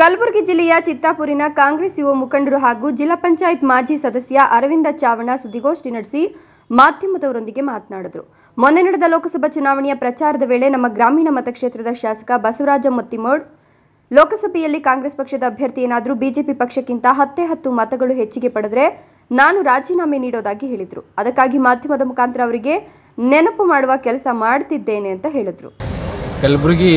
ಕಲಬುರಗಿ ಜಿಲ್ಲೆಯ ಚಿತ್ತಾಪುರಿನ ಕಾಂಗ್ರೆಸ್ ಯುವ ಮುಖಂಡರು ಹಾಗೂ ಜಿಲ್ಲಾ ಪಂಚಾಯತ್ ಮಾಜಿ ಸದಸ್ಯ ಅರವಿಂದ ಚಾವಣ ಸುದ್ದಿಗೋಷ್ಠಿ ನಡೆಸಿ ಮಾಧ್ಯಮದವರೊಂದಿಗೆ ಮಾತನಾಡಿದರು ಮೊನ್ನೆ ನಡೆದ ಲೋಕಸಭಾ ಚುನಾವಣೆಯ ಪ್ರಚಾರದ ವೇಳೆ ನಮ್ಮ ಗ್ರಾಮೀಣ ಮತಕ್ಷೇತ್ರದ ಶಾಸಕ ಬಸವರಾಜ ಮುತ್ತಿಮೋಡ್ ಲೋಕಸಭೆಯಲ್ಲಿ ಕಾಂಗ್ರೆಸ್ ಪಕ್ಷದ ಅಭ್ಯರ್ಥಿ ಏನಾದರೂ ಬಿಜೆಪಿ ಪಕ್ಷಕ್ಕಿಂತ ಹತ್ತೇ ಹತ್ತು ಮತಗಳು ಹೆಚ್ಚಿಗೆ ಪಡೆದರೆ ನಾನು ರಾಜೀನಾಮೆ ನೀಡೋದಾಗಿ ಹೇಳಿದರು ಅದಕ್ಕಾಗಿ ಮಾಧ್ಯಮದ ಮುಖಾಂತರ ಅವರಿಗೆ ನೆನಪು ಮಾಡುವ ಕೆಲಸ ಮಾಡ್ತಿದ್ದೇನೆ ಅಂತ ಹೇಳಿದರು ಕಲಬುರಗಿ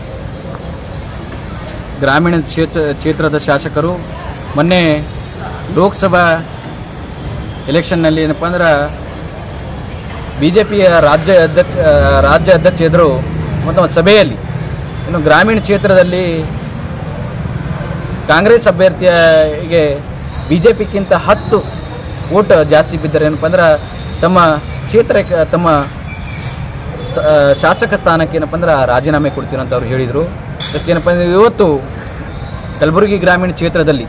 ಗ್ರಾಮೀಣ ಕ್ಷೇತ್ರ ಕ್ಷೇತ್ರದ ಶಾಸಕರು ಮೊನ್ನೆ ಲೋಕಸಭಾ ಎಲೆಕ್ಷನ್ನಲ್ಲಿ ಏನಪ್ಪ ಅಂದ್ರೆ ಬಿ ಜೆ ಪಿಯ ರಾಜ್ಯ ಅಧ್ಯಕ್ಷ ರಾಜ್ಯ ಅಧ್ಯಕ್ಷ ಎದುರು ಮತ್ತು ಒಂದು ಸಭೆಯಲ್ಲಿ ಇನ್ನು ಗ್ರಾಮೀಣ ಕ್ಷೇತ್ರದಲ್ಲಿ ಕಾಂಗ್ರೆಸ್ ಅಭ್ಯರ್ಥಿಗೆ ಬಿ ಜೆ ಪಿಗಿಂತ ಹತ್ತು ಓಟ್ ಜಾಸ್ತಿ ಬಿದ್ದರೆ ಏನಪ್ಪ ಅಂದ್ರೆ ತಮ್ಮ ಕ್ಷೇತ್ರಕ್ಕೆ ತಮ್ಮ ಆ, ಶಾಸಕ ಸ್ಥಾನಕ್ಕೆ ಏನಪ್ಪ ಅಂದ್ರೆ ರಾಜೀನಾಮೆ ಕೊಡ್ತೀನಿ ಅಂತ ಅವ್ರು ಹೇಳಿದರು ಏನಪ್ಪ ಅಂದ್ರೆ ಇವತ್ತು ಕಲಬುರಗಿ ಗ್ರಾಮೀಣ ಕ್ಷೇತ್ರದಲ್ಲಿ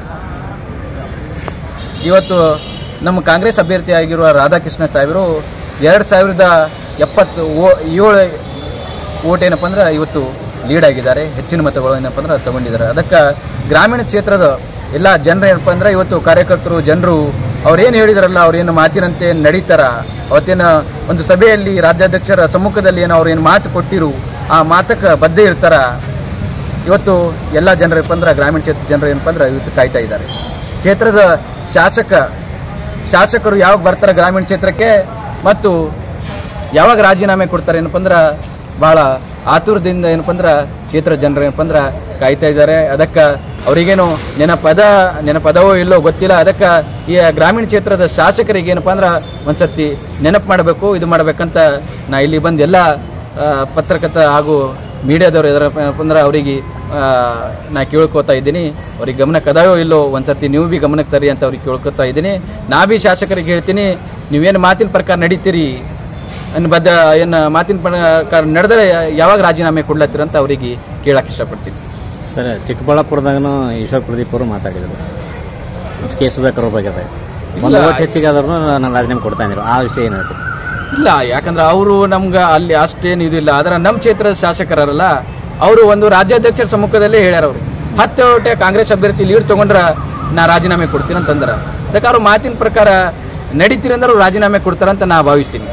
ಇವತ್ತು ನಮ್ಮ ಕಾಂಗ್ರೆಸ್ ಅಭ್ಯರ್ಥಿ ಆಗಿರುವ ರಾಧಾಕೃಷ್ಣ ಸಾಹೇಬರು ಎರಡು ಸಾವಿರದ ಎಪ್ಪತ್ತು ಓ ಏಳು ಓಟ್ ಏನಪ್ಪ ಅಂದ್ರೆ ಇವತ್ತು ಲೀಡ್ ಆಗಿದ್ದಾರೆ ಹೆಚ್ಚಿನ ಮತಗಳು ಏನಪ್ಪ ಅಂದ್ರೆ ತಗೊಂಡಿದ್ದಾರೆ ಅದಕ್ಕೆ ಗ್ರಾಮೀಣ ಕ್ಷೇತ್ರದ ಎಲ್ಲ ಜನರು ಏನಪ್ಪ ಅಂದ್ರೆ ಇವತ್ತು ಕಾರ್ಯಕರ್ತರು ಜನರು ಅವ್ರೇನು ಹೇಳಿದಾರಲ್ಲ ಅವ್ರೇನು ಮಾತಿನಂತೆ ನಡೀತಾರ ಅವತ್ತೇನು ಒಂದು ಸಭೆಯಲ್ಲಿ ರಾಜ್ಯಾಧ್ಯಕ್ಷರ ಸಮ್ಮುಖದಲ್ಲಿ ಏನು ಅವ್ರೇನು ಮಾತು ಕೊಟ್ಟಿರು ಆ ಮಾತಕ್ಕೆ ಬದ್ಧ ಇರ್ತಾರ ಇವತ್ತು ಎಲ್ಲ ಜನರು ಏನಪ್ಪ ಅಂದ್ರೆ ಗ್ರಾಮೀಣ ಕ್ಷೇತ್ರ ಜನರು ಏನಪ್ಪ ಅಂದ್ರೆ ಇವತ್ತು ಕಾಯ್ತಾ ಇದ್ದಾರೆ ಕ್ಷೇತ್ರದ ಶಾಸಕ ಶಾಸಕರು ಯಾವಾಗ ಬರ್ತಾರೆ ಗ್ರಾಮೀಣ ಕ್ಷೇತ್ರಕ್ಕೆ ಮತ್ತು ಯಾವಾಗ ರಾಜೀನಾಮೆ ಕೊಡ್ತಾರೆ ಏನಪ್ಪ ಅಂದ್ರೆ ಬಹಳ ಆತುರದಿಂದ ಏನಪ್ಪ ಅಂದ್ರೆ ಕ್ಷೇತ್ರ ಜನರು ಏನಪ್ಪ ಅಂದ್ರೆ ಕಾಯ್ತಾ ಇದ್ದಾರೆ ಅದಕ್ಕೆ ಅವರಿಗೇನು ನೆನಪದ ನೆನಪದವೋ ಇಲ್ಲೋ ಗೊತ್ತಿಲ್ಲ ಅದಕ್ಕೆ ಈ ಗ್ರಾಮೀಣ ಕ್ಷೇತ್ರದ ಶಾಸಕರಿಗೆ ಏನಪ್ಪ ಅಂದ್ರೆ ಒಂದ್ಸರ್ತಿ ನೆನಪು ಮಾಡಬೇಕು ಇದು ಮಾಡಬೇಕಂತ ನಾ ಇಲ್ಲಿ ಬಂದು ಎಲ್ಲ ಆ, ಪತ್ರಕರ್ತ ಹಾಗೂ ಮೀಡಿಯಾದವರು ಎದರಪ್ಪ ಅಂದ್ರೆ ಅವರಿಗೆ ನಾ ಕೇಳ್ಕೊತಾ ಇದ್ದೀನಿ ಅವ್ರಿಗೆ ಗಮನಕ್ಕೆ ಅದಾವೋ ಇಲ್ಲೋ ಒಂದ್ಸತಿ ನೀವು ಬಿ ಗಮನಕ್ಕೆ ತರ್ರಿ ಅಂತ ಅವ್ರಿಗೆ ಕೇಳ್ಕೊತಾ ಇದ್ದೀನಿ ನಾ ಬಿ ಶಾಸಕರಿಗೆ ಹೇಳ್ತೀನಿ ನೀವೇನು ಮಾತಿನ ಪ್ರಕಾರ ನಡೀತೀರಿ ಅನ್ನು ಬದ್ಧ ಏನು ಮಾತಿನ ಪ್ರಕಾರ ನಡೆದರೆ ಯಾವಾಗ ರಾಜೀನಾಮೆ ಕೊಡ್ಲತ್ತೀರ ಅಂತ ಅವರಿಗೆ ಕೇಳಕ್ಕೆ ಇಷ್ಟಪಡ್ತೀನಿ ಸರ್ ಚಿಕ್ಕಬಳ್ಳಾಪುರದಾಗನು ಈಶ್ವರ್ ಪ್ರದೀಪ್ ಅವರು ಮಾತಾಡಿದರು ಕೆ ಸುಧಾಕರ್ ಅವ್ರ ಬಗ್ಗೆ ಒಂದು ಇಲ್ಲ. ಓಟ್ ಹೆಚ್ಚಿಗೆ ಆದ್ರೂ ನಾನು ರಾಜೀನಾಮೆ ಕೊಡ್ತಾ ಇದ್ರು ಆ ವಿಷಯ ಏನು ಹೇಳ್ತೀವಿ ಇಲ್ಲ ಯಾಕಂದ್ರೆ ಅವರು ನಮ್ಗೆ ಅಲ್ಲಿ ಅಷ್ಟೇನು ಇದಿಲ್ಲ ಆದ್ರೆ ನಮ್ಮ ಕ್ಷೇತ್ರದ ಶಾಸಕರಲ್ಲ ಅವರು ಒಂದು ರಾಜ್ಯಾಧ್ಯಕ್ಷರ ಸಮ್ಮುಖದಲ್ಲೇ ಹೇಳ್ಯಾರ ಅವರು ಹತ್ತು ಓಟೆ ಕಾಂಗ್ರೆಸ್ ಅಭ್ಯರ್ಥಿ ಲೀಡ್ ತಗೊಂಡ್ರ ನಾ ರಾಜೀನಾಮೆ ಕೊಡ್ತೀನಿ ಅಂತಂದ್ರ ಅದಕ್ಕೆ ಅವ್ರು ಮಾತಿನ ಪ್ರಕಾರ ನಡೀತೀರಿ ಅಂದ್ರೆ ಅವ್ರು ರಾಜೀನಾಮೆ ಕೊಡ್ತಾರಂತ ನಾ ಭಾವಿಸ್ತೀನಿ